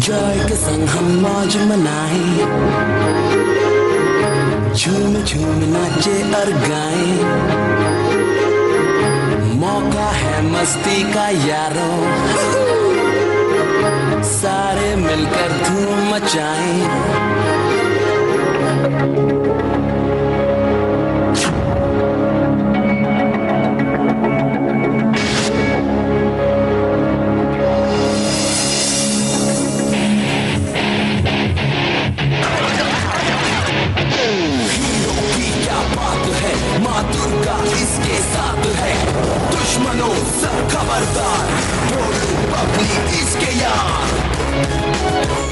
Joy के संग हम मौज मनाए झूम झूम नाचे और गाए मौका है मस्ती का यारो सारे मिलकर धूम मचाएं क्या बात है माँ दुर्गा इसके साथ है दुश्मनों से खबरदार भोलू पब्लिक इसके यार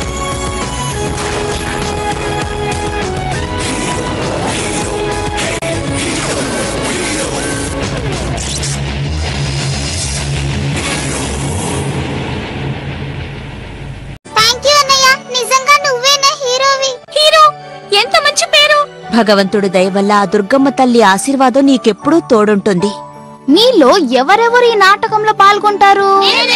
థ్యాంక్ యూ అన్నయ్య నిజంగా నువ్వేనా హీరోవి హీరో ఎంత మంచి పేరు భగవంతుడి దయ వల్ల ఆ దుర్గమ్మ తల్లి ఆశీర్వాదం నీకెప్పుడూ తోడుంటుంది మీలో ఎవరెవరు ఈ నాటకంలో పాల్గొంటారు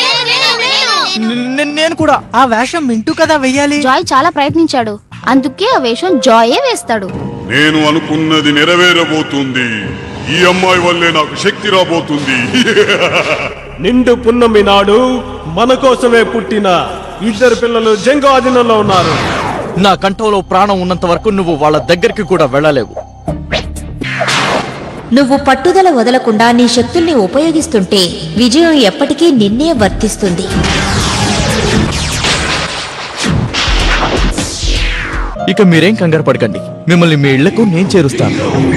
నే- నేను కూడా ఆ వేషం మింటూ కదా వెయ్యాలి జాయ్ చాలా ప్రయత్నించాడు అందుకే ఆ వేషం జాయే వేస్తాడు నేను అనుకున్నది నెరవేరబోతుంది ఈ అమ్మాయి వల్లే నాకు శక్తి రాబోతుంది నిండు పున్నమి నాడు మన కోసమే పుట్టిన ఇద్దరు పిల్లలు జంగాదినంలో ఉన్నారు నా కంఠంలో ప్రాణం ఉన్నంత వరకు నువ్వు వాళ్ళ దగ్గరికి కూడా వెళ్ళలేవు నువ్వు పట్టుదల వదలకుండా నీ శక్తుల్ని ఉపయోగిస్తుంటే విజయం ఎప్పటికీ నిన్నే వర్తిస్తుంది ఇక మీరేం కంగారు పడకండి మిమ్మల్ని మీ ఇళ్లకు నేను చేరుస్తాను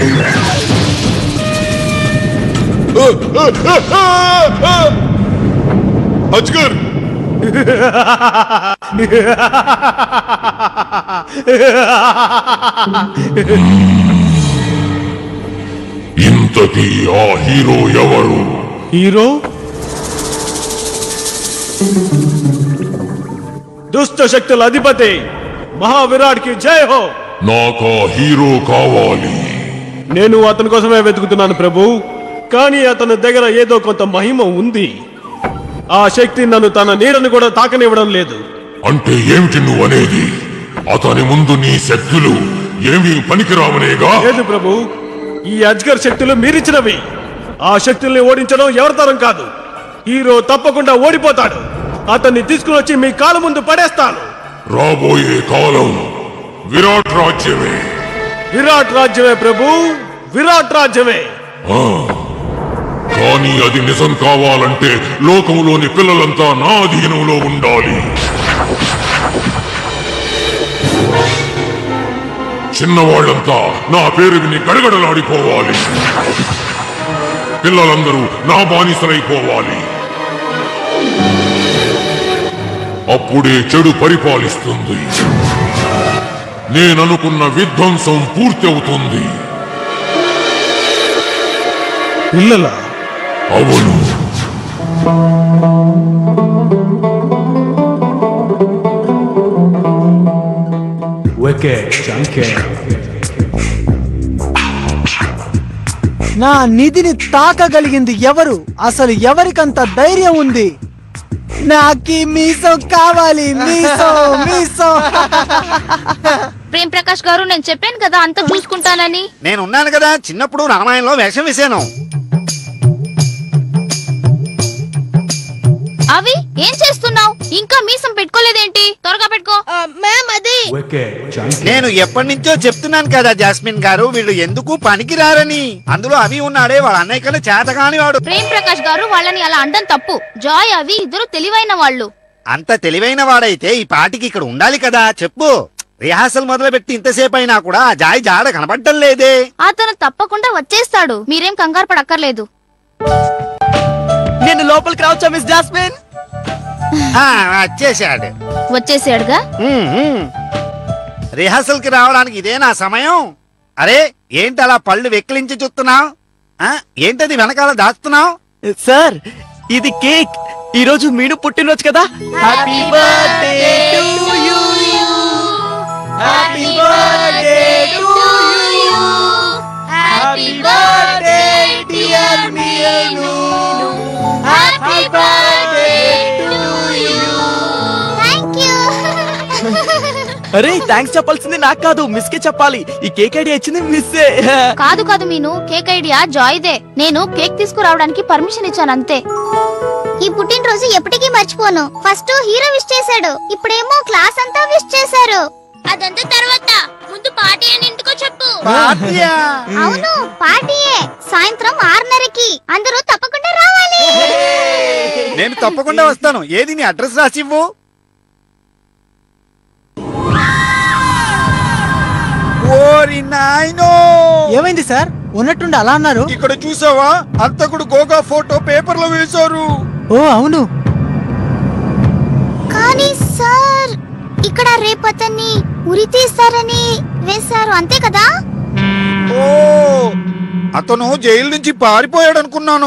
అజ్గర్ ఇంతకీ ఆ హీరో ఎవరు హీరో దుష్ట శక్తుల అధిపతి మహావిరాట్ కి జై హో నాకు ఆ హీరో కావాలి నేను అతని కోసమే వెతుకుతున్నాను ప్రభు కానీ అతని దగ్గర ఏదో కొంత మహిమ ఉంది ఆ శక్తి నన్ను తన నీడను కూడా తాకనివ్వడం లేదు అంటే ఏమిటి నువ్వు అనేది అతని ముందు నీ శక్తులు ఏమీ పనికిరావనేగా లేదు ప్రభు ఈ అజ్గర్ శక్తులు మీరిచ్చినవి ఆ శక్తుల్ని ఓడించడం ఎవరి తరం కాదు హీరో తప్పకుండా ఓడిపోతాడు అతన్ని తీసుకుని వచ్చి మీ కాలు ముందు పడేస్తాను రాబోయే కాలం విరాట్ రాజ్యమే విరాట్ రాజ్యమే ప్రభు విరాట్ రాజ్యమే కానీ అది నిజం కావాలంటే లోకంలోని పిల్లలంతా నా అధీనంలో ఉండాలి చిన్నవాళ్లంతా నా పేరు విని గడగడలాడిపోవాలి పిల్లలందరూ నా బానిసలైపోవాలి అప్పుడే చెడు పరిపాలిస్తుంది నేననుకున్న విధ్వంసం పూర్తి అవుతుంది పిల్లల అవును నా నిధిని తాకగలిగింది ఎవరు అసలు ఎవరికంత ధైర్యం ఉంది నాకి మీసం కావాలి మీసం మీసం ప్రేమ్ ప్రకాష్ గారు నేను చెప్పాను కదా అంత చూసుకుంటానని నేనున్నాను కదా చిన్నప్పుడు రామాయణంలో వేషం వేశాను అవి ఏం చేస్తున్నావు ఇంకా మీసం పెట్టుకోలేదేంటి త్వరగా పెట్టుకో మ్యామ్ అది నేను ఎప్పటి నుంచో చెప్తున్నాను కదా జాస్మిన్ గారు వీళ్ళు ఎందుకు పనికిరారని అందులో అవి ఉన్నాడే వాళ్ళ అన్నయ్య కన్నా చేతగాని వాడు ప్రేమ్ ప్రకాష్ గారు వాళ్ళని అలా అండం తప్పు జాయ్ అవి ఇద్దరు తెలివైన వాళ్ళు అంత తెలివైన వాడైతే ఈ పాటికి ఇక్కడ ఉండాలి కదా చెప్పు రిహార్సల్ మొదలుపెట్టి ఇంతసేపు అయినా కూడా ఆ జాయ్ జాడ కనబడటం లేదే అతను తప్పకుండా వచ్చేస్తాడు మీరేం కంగారు పడక్కర్లేదు నేను లోపలికి రావచ్చా మిస్ జాస్మిన్ ఆ, వచ్చేసాడు వచ్చేసాడుగా ఉమ్, ఉమ్. రిహార్సల్ కి రావడానికి ఇదే నా సమయం అరే ఏంటి అలా పళ్ళు వెక్కిలించి చూస్తున్నావు ఏంటది వెనకాల దాస్తున్నావు సార్ ఇది కేక్ ఈ రోజు మీను పుట్టినరోజు కదా happy birthday to you happy birthday to you happy birthday dear Meenu happy birthday to you thank you అరే థ్యాంక్స్ చెప్పాల్సింది నాకు కాదు మిస్ కే చెప్పాలి ఈ కేక్ ఐడియా ఇచ్చింది మిస్సే కాదు కాదు మీను కేక్ ఐడియా జాయ్దే నేను కేక్ తీసుకురావడానికి పర్మిషన్ ఇచ్చాను అంతే ఈ పుట్టినరోజు ఎప్పటికీ మర్చిపోను ఫస్ట్ హీరో విష్ చేశాడు ఇప్పుడేమో క్లాస్ అంతా విష్ చేశారు అదంతా తర్వాత ముందు పార్టీ అని ఇంటికో చెప్పు పార్టీయా? అవును పార్టీయే సాయంత్రం ఆరున్నరకి అందరూ తప్పకుండా రావాలి నేను తప్పకుండా వస్తాను ఏది నీ అడ్రస్ రాసివ్వు ఓరి నాయనో ఏమైంది సార్ ఉన్నట్టుండి అలా అన్నారు ఇక్కడ చూసావా అంతకుడు గోగా ఫోటో పేపర్ లో వేశారు ఓ అవును కానీ సార్ ఇక్కడ రేపు అతన్ని ఉరి తీస్తారని వేశారు అంతే కదా ఓ అతను జైలు నుంచి పారిపోయాడు అనుకున్నాను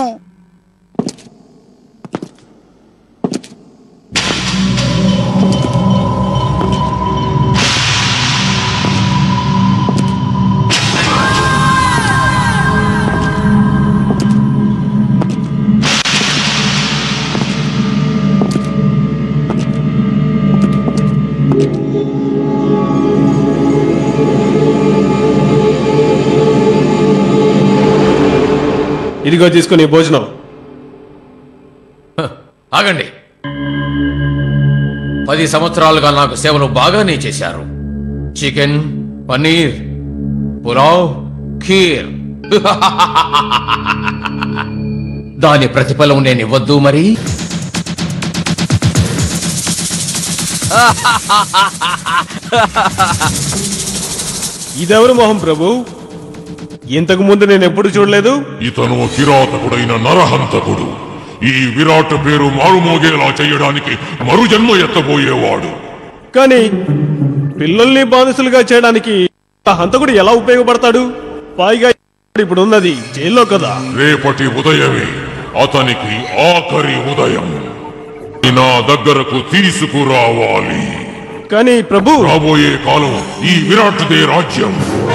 ఇదిగో తీసుకుని భోజనం ఆగండి పది సంవత్సరాలుగా నాకు సేవలు బాగానే చేశారు చికెన్ పన్నీర్ పులావ్ ఖీర్ దాని ప్రతిఫలం నేను ఇవ్వద్దు మరి ఇదెవరు మొహం ప్రభు ఇంతకు ముందు నేను ఎప్పుడు చూడలేదు ఇతను కిరాతకుడైన నరహంతకుడు ఈ విరాట్ పేరు మారుమోగేలా చేయడానికి మరుజన్మ ఎత్తబోయేవాడు కానీ పిల్లల్ని బానిసలుగా చేయడానికి ఆ హంతకుడు ఎలా ఉపయోగపడతాడు పైగా ఇప్పుడు ఉన్నది జైల్లో కదా రేపటి ఉదయమే అతనికి ఆఖరి ఉదయం నా దగ్గరకు తీసుకురావాలి కానీ ప్రభు రాబోయే కాలం ఈ విరాట్దే రాజ్యం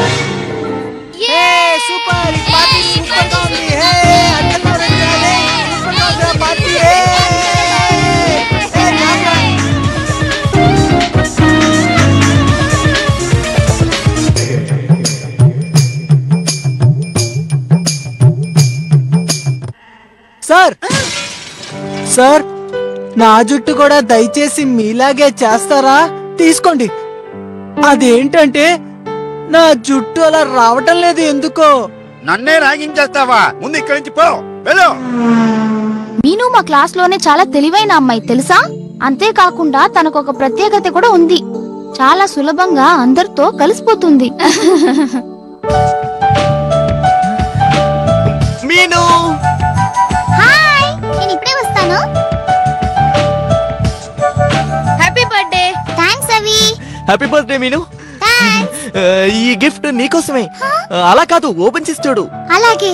సూపర్ పార్టీ సూపర్ గా ఉంది హే అందరూ రండి సూపర్ గా ఉంది పార్టీ హే హే నాన్న సార్ సార్ నా జుట్టు కూడా దయచేసి మీలాగే చేస్తారా తీసుకోండి అదేంటంటే నా జుట్టు అలా రావటం లేదు ఎందుకో నన్నే రాగించేస్తావా ముందు ఇక్కడి నుంచి పో వెళ్ళు మీను మా క్లాస్ లోనే చాలా తెలివైన అమ్మాయి తెలుసా అంతేకాకుండా తనకు ఒక ప్రత్యేకత కూడా ఉంది చాలా సులభంగా అందరితో కలిసిపోతుంది మీను హాయ్ నేను ఇప్పుడే వస్తాను హ్యాపీ బర్త్డే థ్యాంక్స్ అవి హ్యాపీ బర్త్డే మీను థ్యాంక్స్ ఆ, ఈ గిఫ్ట్ నీకోసమే ఆ, అలా కాదు ఓపెన్ చేసి చూడు అలాగే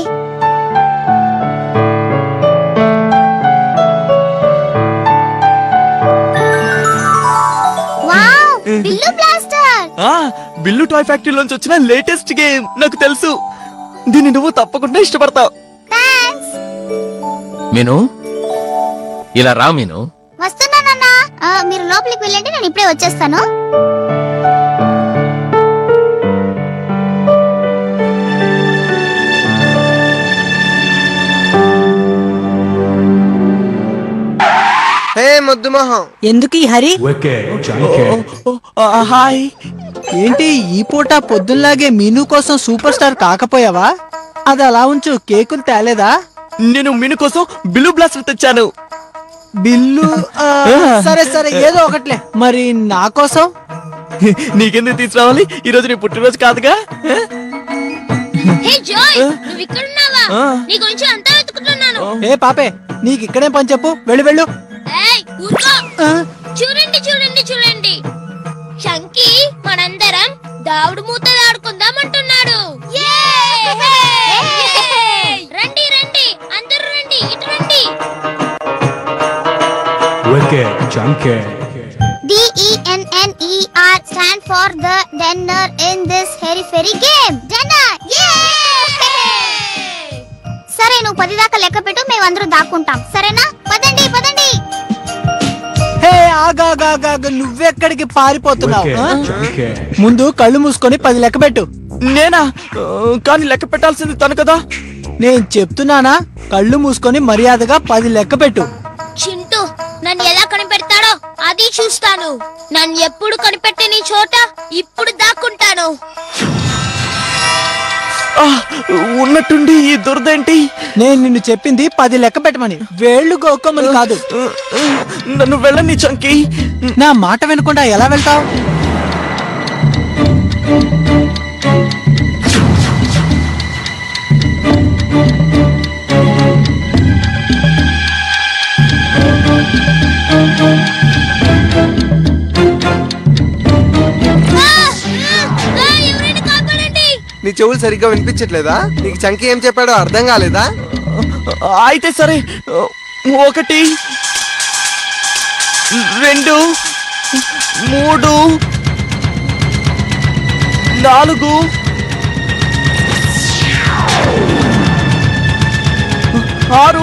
వావ్ బిల్లు బ్లాస్టర్ ఆ బిల్లు టాయ్ ఫ్యాక్టరీలోంచి వచ్చిన లేటెస్ట్ గేమ్ నాకు తెలుసు దీన్ని నువ్వు తప్పకుండా ఇష్టపడతావు థ్యాంక్స్ మీను ఇలా రా మీను వస్తున్నానన్నా ఆ, మీరు లోపలికి వెళ్ళండి నేను ఇప్పుడే వచ్చేస్తాను హే ముద్దు మొహం ఎందుకు ఈ హరి ఓ, ఆ, హాయ్ ఏంటి ఈ పూట పొద్దున్లాగే మీను కోసం సూపర్ స్టార్ కాకపోయావా అది అలా ఉంచు కేకులు తేలేదా నేను మీను కోసం బిల్లు బ్లాస్టర్ తెచ్చాను బిల్లు ఆ, సరే సరే ఏదో ఒకట్లే మరి నా కోసం నీకెందుకు తీసుకురావాలి ఈ రోజు నీ పుట్టినరోజు కాదుగా హే జాయ్ నువ్వు ఇక్కడ ఉన్నావా ఆ. నీ గురించి అంతా వెతుకుతున్నాను ఏ పాపే నీకు ఇక్కడే పని చెప్పు వెళ్ళు వెళ్ళు ఏయ్ ఊరుకో ఆ, చూడండి చూడండి చూడండి చంకి మనందరం దావుడు మూతలు ఆడుకుందాం అంటున్నాడు రండి రండి అందరూ రండి ఇటు రండి D-E-N-N-E-R stand for the dinner in this hairy fairy game. Dinner! సరే నువ్వు పది దాకా లెక్క పెట్టు మేమందరం దాక్కుంటాం సరేనా పదండి పదండి హే ఆగాగాగా నువ్వెక్కడికి పారిపోతున్నావు ఆ? ముందు కళ్ళు మూసుకొని పది లెక్క పెట్టు నేనా ఆ, కానీ లెక్క పెట్టాల్సింది తను కదా నేను చెప్తున్నానా కళ్ళు మూసుకొని మర్యాదగా పది లెక్క పెట్టు చింటూ నన్ను ఎలా కనిపెడతాడో అది చూస్తాను నన్ను ఎప్పుడు కనిపెట్టని చోట ఇప్పుడు దాక్కుంటాను ఆ, ఉన్నట్టుండి ఈ దురదేంటి నేను నిన్ను చెప్పింది పది లెక్క పెట్టమని వేళ్ళు గోక్కోమని కాదు నన్ను వెళ్ళని చంకి నా మాట వినకుండా ఎలా వెళ్తావు ఎవరైనా కాపాడండి నీ చెవులు సరిగ్గా వినిపించట్లేదా నీకు చంకి ఏం చెప్పాడో అర్థం కాలేదా అయితే సరే ఒకటి రెండు మూడు నాలుగు ఆరు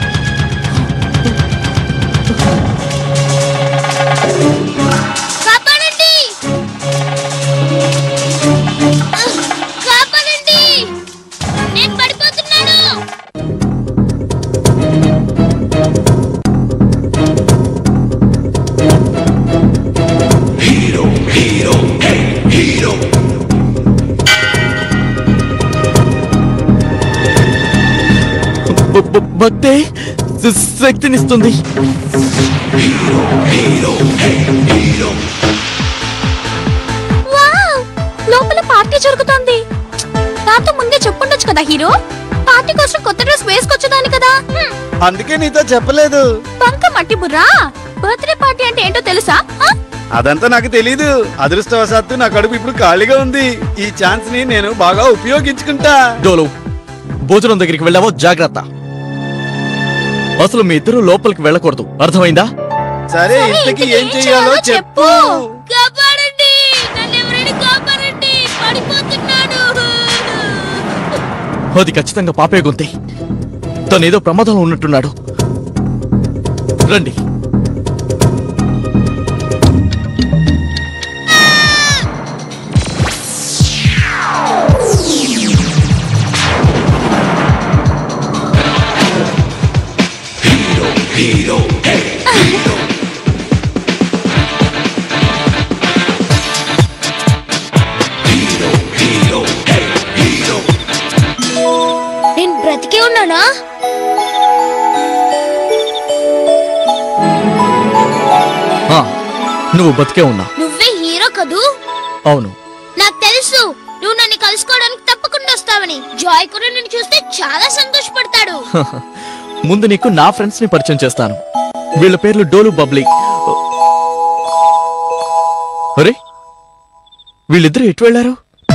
కాపాడండి కాపాడండి నేను పడిపోతున్నాను బ- బ- భక్తే శ- శక్తినిస్తుంది వావ్! లోపల పార్టీ జరుగుతోంది నాతో ముందే చెప్పుండొచ్చు కదా హీరో పార్టీ కోసం కొత్త డ్రెస్ వేసుకొచ్చేదాన్ని కదా హ్మ్. అందుకే నీతో చెప్పలేదు బంక మట్టి బుర్రా బర్త్డే పార్టీ అంటే ఏంటో తెలుసా ఆ? అదంతా నాకు తెలీదు అదృష్టవశాత్తు నా కడుపు ఇప్పుడు ఖాళీగా ఉంది ఈ ఛాన్స్ ని నేను బాగా ఉపయోగించుకుంటా డోలు భోజనం దగ్గరికి వెళ్ళావో జాగ్రత్త అసలు మీ ఇద్దరు లోపలికి వెళ్ళకూడదు అర్థమైందా సరే ఇంతకీ ఏం చెయ్యాలో చెప్పు కాపాడండి నన్ను ఎవరైనా కాపాడండి పడిపోతున్నాను అది ఖచ్చితంగా పాపే గొంతే తనేదో ప్రమాదంలో ఉన్నట్టున్నాడు రండి నేను బ్రతికే ఉన్నానా ఆ, నువ్వు బతికే ఉన్నా నువ్వే హీరో కదూ అవును నాకు తెలుసు నువ్వు నన్ను కలుసుకోవడానికి తప్పకుండా వస్తావని జాయ్ కూడా నిన్ను చూస్తే చాలా సంతోషపడతాడు ముందు నీకు నా ఫ్రెండ్స్ ని పరిచయం చేస్తాను వీళ్ళ పేర్లు డోలు బబ్లీ అరే వీళ్ళిద్దరు ఎటు వెళ్ళారు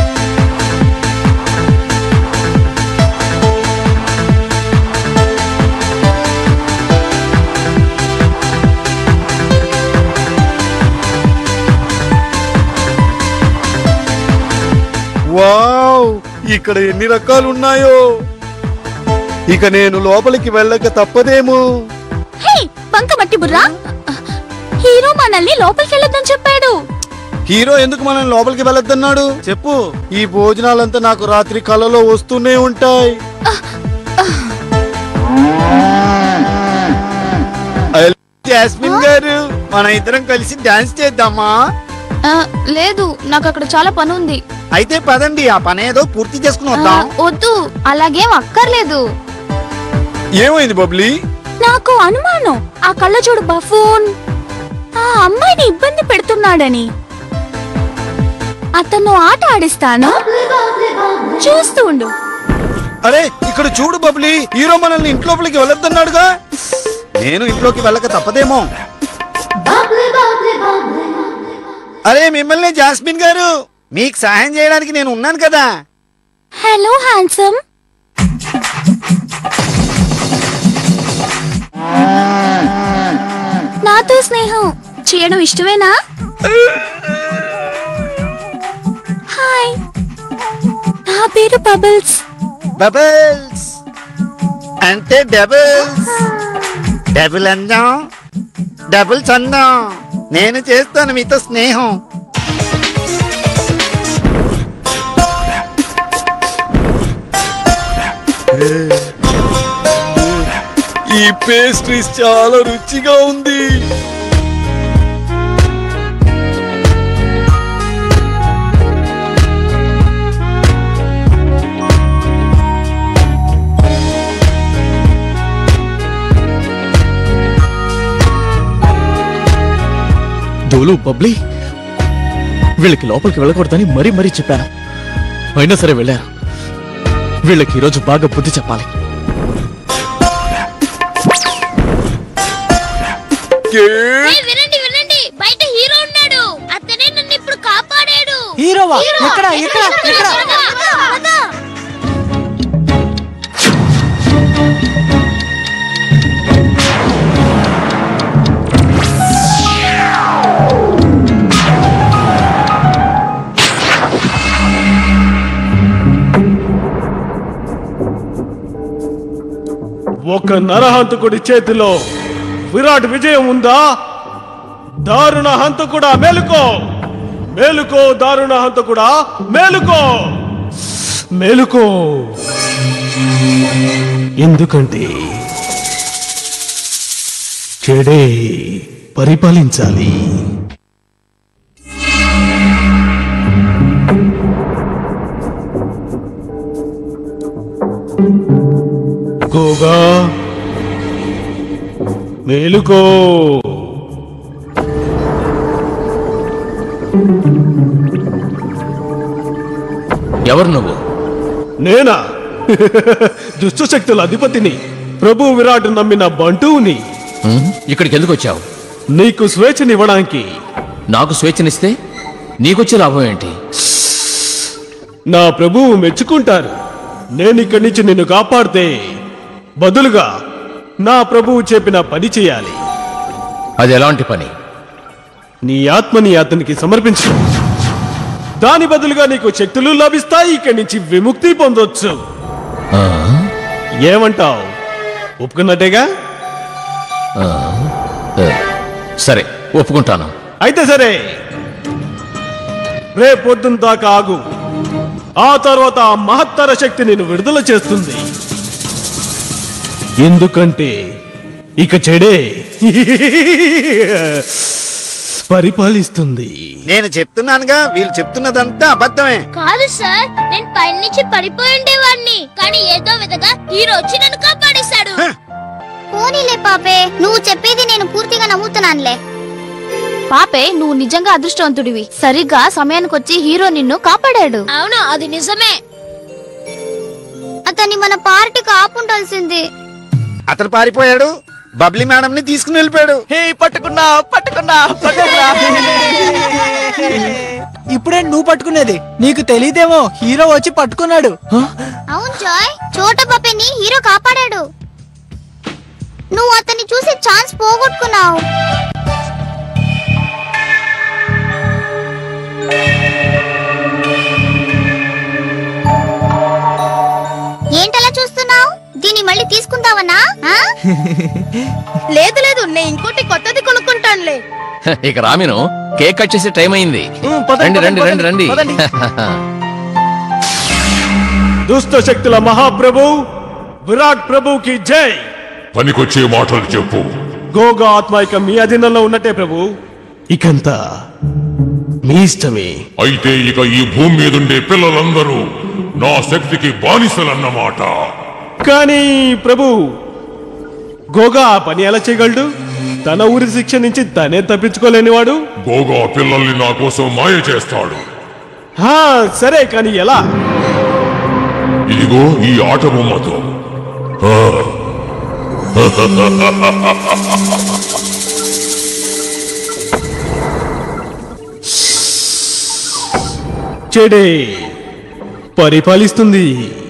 వావ్ ఇక్కడ ఎన్ని రకాలు ఉన్నాయో ఇక నేను లోపలికి వెళ్ళక తప్పదేమో హే బంక మట్టి బుర్రా హీరో మనల్ని లోపలికి వెళ్ళొద్దని చెప్పాడు హీరో ఎందుకు మనం లోపలికి వెళ్ళొద్దన్నాడు చెప్పు ఈ భోజనాలంతా నాకు రాత్రి కలలో వస్తూనే ఉంటాయి జాస్మిన్ గారు మన ఇద్దరం కలిసి డాన్స్ చేద్దామా ఆ, లేదు నాకు అక్కడ చాలా పని ఉంది అయితే పదండి ఆ పని ఏదో పూర్తి చేసుకుని ఆ, వద్దాం వద్దు అలాగేం అక్కర్లేదు ఏమైంది బబ్లీ నాకు అనుమానం ఆ కళ్ళజోడు బఫూన్ ఆ అమ్మాయిని ఇబ్బంది పెడుతున్నాడని అతను ఆట ఆడిస్తాను చూస్తూ ఉండు అరే ఇక్కడ చూడు బబ్లీ హీరో మనల్ని ఇంట్లోపలికి వెళ్ళొద్దన్నాడుగా నేను ఇంట్లోకి వెళ్ళక తప్పదేమో అరే మిమ్మల్ని జాస్మిన్ గారు మీకు సహాయం చేయడానికి నేను ఉన్నాను కదా హలో హ్యాండ్సమ్ నాతో స్నేహం చేయడం ఇష్టమేనా హాయ్ నా పేరు బబుల్స్ బబుల్స్ అంటే డబుల్స్ డబుల్ అందం డబుల్ చందం నేను చేస్తాను మీతో స్నేహం ఈ పేస్ట్రీస్ చాలా రుచిగా ఉంది దోలు బబ్లీ వీళ్ళకి లోపలికి వెళ్ళకూడదని మరీ మరీ చెప్పాను అయినా సరే వెళ్ళారు వీళ్ళకి ఈరోజు బాగా బుద్ధి చెప్పాలి ఏయ్, వినండి వినండి బయట హీరో ఉన్నాడు అతనే నన్ను ఇప్పుడు కాపాడాడు హీరోవా? ఎక్కడ, ఎక్కడ, ఎక్కడ? త్వరగా, త్వరగా. ఒక నరహంతకుడి చేతిలో విరాట్ విజయం ఉందా దారుణ హంతకుడా మేలుకో మేలుకో దారుణ హంతకుడా మేలుకో మేలుకో ఎందుకంటే చెడే పరిపాలించాలి గోగా మేలుకో ఎవరు నువ్వు నేనా దుష్ట శక్తుల అధిపతిని ప్రభు విరాట్ నమ్మిన బంటువుని హ్మ్? ఇక్కడికి ఎందుకు వచ్చావు నీకు స్వేచ్ఛనివ్వడానికి నాకు స్వేచ్ఛనిస్తే నీకొచ్చే లాభం ఏంటి నా ప్రభువు మెచ్చుకుంటారు నేను ఇక్కడి నుంచి నిన్ను కాపాడితే బదులుగా నా ప్రభువు చెప్పిన పని చేయాలి అది ఎలాంటి పని నీ ఆత్మని అతనికి సమర్పించు దాని బదులుగా నీకు శక్తులు లభిస్తాయి ఇక్కడి నుంచి విముక్తి పొందొచ్చు ఆ? ఏమంటావు ఒప్పుకున్నట్టేగా ఆ? ఏ, సరే ఒప్పుకుంటాను అయితే సరే రేపొద్దున దాకా ఆగు ఆ తర్వాత ఆ మహత్తర శక్తి నేను విడుదల చేస్తుంది ఎందుకంటే ఇక చెడే పరిపాలిస్తుంది నేను చెప్తున్నానుగా వీళ్ళు చెప్తున్నదంతా అబద్ధమే కాదు సార్ నేను పైనుంచి పడిపోయి ఉండేవాడిని కానీ ఏదో విధంగా హీరో వచ్చి నన్ను కాపాడేశాడు పోనీలే పాపే నువ్వు చెప్పేది నేను పూర్తిగా నమ్ముతున్నానులే పాపే నువ్వు నిజంగా అదృష్టవంతుడివి సరిగ్గా సమయానికి వచ్చి హీరో నిన్ను కాపాడాడు అవును అది నిజమే అతన్ని మన పార్టీకి ఆపుండాల్సింది అతను పారిపోయాడు బబ్లీ మేడం ని తీసుకుని వెళ్ళిపోయాడు హే పట్టుకున్నా పట్టుకున్నా పట్టుకున్నా ఇప్పుడే నువ్వు పట్టుకునేది నీకు తెలియదేమో హీరో వచ్చి పట్టుకున్నాడు అవును జాయ్ చోట పాపని హీరో కాపాడాడు నువ్వు అతన్ని చూసి ఛాన్స్ పోగొట్టుకున్నావు ఏంటలా చూస్తున్నావు దీన్ని మళ్ళీ తీసుకుందావనా ఆ? లేదు లేదు నేను ఇంకోటి కొత్తది కొనుక్కుంటానులే ఇక రామిను కేక్ కట్ చేసే టైం అయింది ఉమ్, పదండి, రండి రండి రండి పదండి, రండి దుష్ట శక్తుల మహాప్రభు విరాట్ ప్రభుకి జై పనికొచ్చే మాటలు చెప్పు గోగా ఆత్మ ఇక మీ అధీనంలో ఉన్నట్టే ప్రభు ఇకంతా మీ ఇష్టమే అయితే ఇక ఈ భూమి మీదుండే పిల్లలందరూ నా శక్తికి బానిసలన్నమాట కానీ ప్రభు గోగా ఆ పని ఎలా చేయగలడు తన ఊరి శిక్ష నుంచి తనే తప్పించుకోలేనివాడు గోగా పిల్లల్ని నా కోసం మాయ చేస్తాడు హా సరే కానీ ఎలా ఇదిగో ఈ ఆట బొమ్మతో ఆ. చెడే పరిపాలిస్తుంది